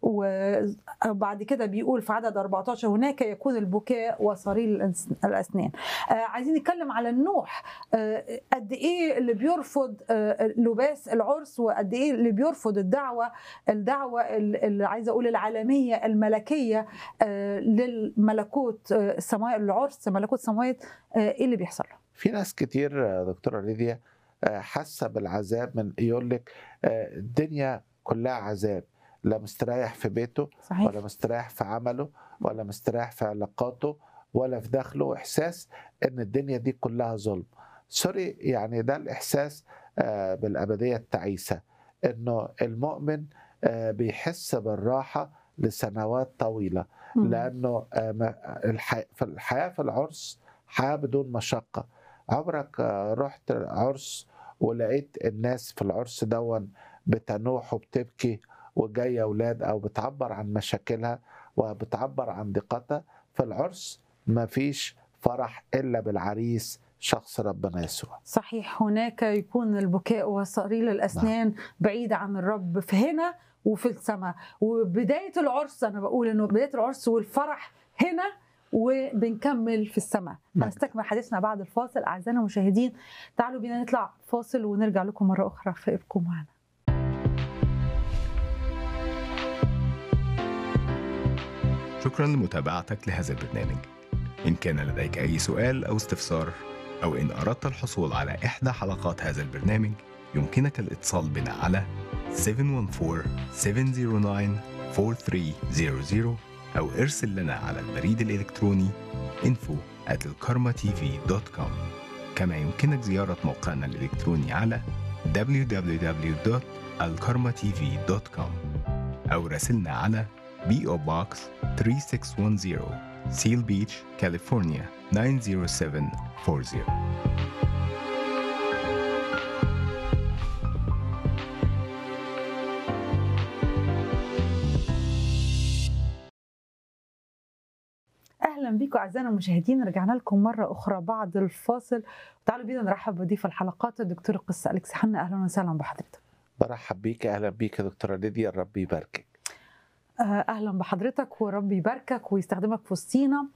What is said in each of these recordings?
وبعد كده بيقول في عدد 14 هناك يكون البكاء وصرير الأس- الاسنان آه، عايزين نتكلم على النوح آه، قد ايه اللي بيرفض آه، لباس العرس وقد ايه اللي بيرفض الدعوه الدعوه ال- اللي عايزه اقول العالميه الملكيه آه، للملكوت آه، السماوات العرس ملكوت السماوات آه، ايه اللي بيحصل له؟ في ناس كتير آه، دكتوره ليديا آه، حاسه بالعذاب من يقول لك آه، الدنيا كلها عذاب لا مستريح في بيته صحيح ولا مستريح في عمله ولا مستريح في علاقاته ولا في دخله احساس ان الدنيا دي كلها ظلم سوري يعني ده الاحساس آه، بالابديه التعيسه انه المؤمن آه، بيحس بالراحه لسنوات طويله مم. لانه آه، ما- الح- في الحياه في العرس حياه بدون مشقه عمرك آه، رحت عرس ولقيت الناس في العرس دون بتنوح وبتبكي وجايه اولاد او بتعبر عن مشاكلها وبتعبر عن ضيقتها في العرس مفيش فرح الا بالعريس شخص ربنا يسوع صحيح هناك يكون البكاء وصرير الاسنان بعيد عن الرب في هنا وفي السماء وبدايه العرس انا بقول انه بدايه العرس والفرح هنا وبنكمل في السماء نعم. هنستكمل حديثنا بعد الفاصل اعزائنا المشاهدين تعالوا بينا نطلع فاصل ونرجع لكم مره اخرى فابقوا معنا شكرا لمتابعتك لهذا البرنامج إن كان لديك أي سؤال أو استفسار أو إن أردت الحصول على إحدى حلقات هذا البرنامج يمكنك الاتصال بنا على 714-709-4300 أو ارسل لنا على البريد الإلكتروني info at الكارما-tv.com كما يمكنك زيارة موقعنا الإلكتروني على www.alkarmatv.com أو راسلنا على PO Box 3610 Seal Beach, California 90740 اهلا بيكم اعزائنا المشاهدين رجعنا لكم مره اخرى بعد الفاصل تعالوا بينا نرحب بضيف الحلقات الدكتور القس اليكس حنا اهلا وسهلا بحضرتك برحب بيك اهلا بيك يا دكتوره ليديا الرب يباركك آه، اهلا بحضرتك ورب يباركك ويستخدمك في وسطينا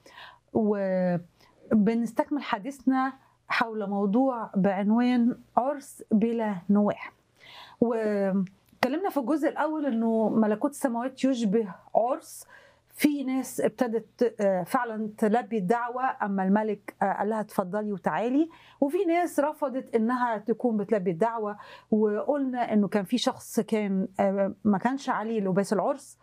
وبنستكمل حديثنا حول موضوع بعنوان عرس بلا نواح واتكلمنا في الجزء الاول انه ملكوت السماوات يشبه عرس في ناس ابتدت آه، فعلا تلبي الدعوه اما الملك آه، قال لها اتفضلي وتعالي وفي ناس رفضت انها تكون بتلبي الدعوه وقلنا انه كان في شخص كان آه، ما كانش عليه لباس العرس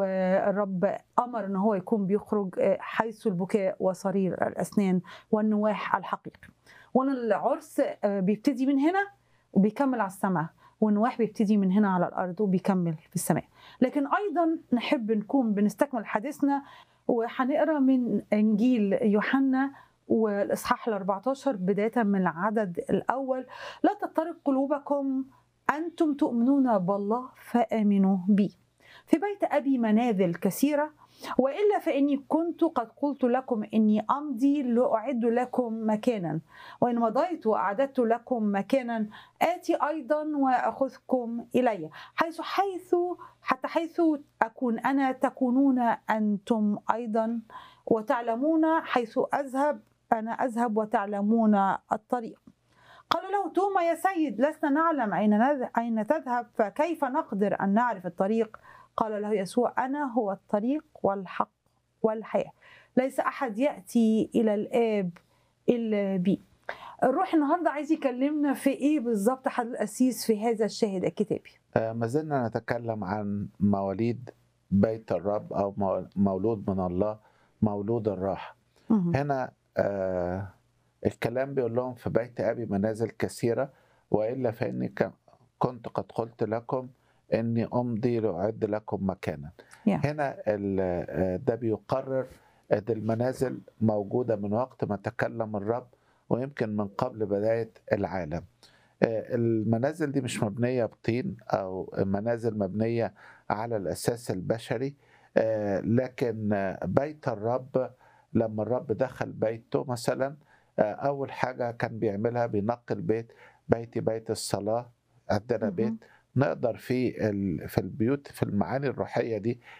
والرب امر ان هو يكون بيخرج حيث البكاء وصرير الاسنان والنواح الحقيقي وان العرس بيبتدي من هنا وبيكمل على السماء والنواح بيبتدي من هنا على الارض وبيكمل في السماء لكن ايضا نحب نكون بنستكمل حديثنا وهنقرا من انجيل يوحنا والاصحاح ال 14 بدايه من العدد الاول لا تضطرب قلوبكم انتم تؤمنون بالله فامنوا بي في بيت أبي منازل كثيرة وإلا فإني كنت قد قلت لكم إني أمضي لأعد لكم مكانا وإن مضيت وأعددت لكم مكانا آتي أيضا وأخذكم إلي حيث حيث حتى حيث أكون أنا تكونون أنتم أيضا وتعلمون حيث أذهب أنا أذهب وتعلمون الطريق قال له توما يا سيد لسنا نعلم أين نذ- أين تذهب فكيف نقدر أن نعرف الطريق قال له يسوع أنا هو الطريق والحق والحياة ليس أحد يأتي إلى الآب إلا بي الروح النهاردة عايز يكلمنا في إيه بالظبط حد الأسيس في هذا الشاهد الكتابي آه، ما زلنا نتكلم عن مواليد بيت الرب او مو- مولود من الله مولود الراحه مهم. هنا آه الكلام بيقول لهم في بيت ابي منازل كثيره والا فاني ك- كنت قد قلت لكم اني امضي لاعد لكم مكانا Yeah. هنا ال- آه، ده بيقرر ان المنازل موجوده من وقت ما تكلم الرب ويمكن من قبل بدايه العالم آه، المنازل دي مش مبنيه بطين او منازل مبنيه على الاساس البشري آه، لكن آه، بيت الرب لما الرب دخل بيته مثلا آه، اول حاجه كان بيعملها بينقي البيت بيتي بيت الصلاه عندنا مهم. بيت نقدر في ال- في البيوت في المعاني الروحيه دي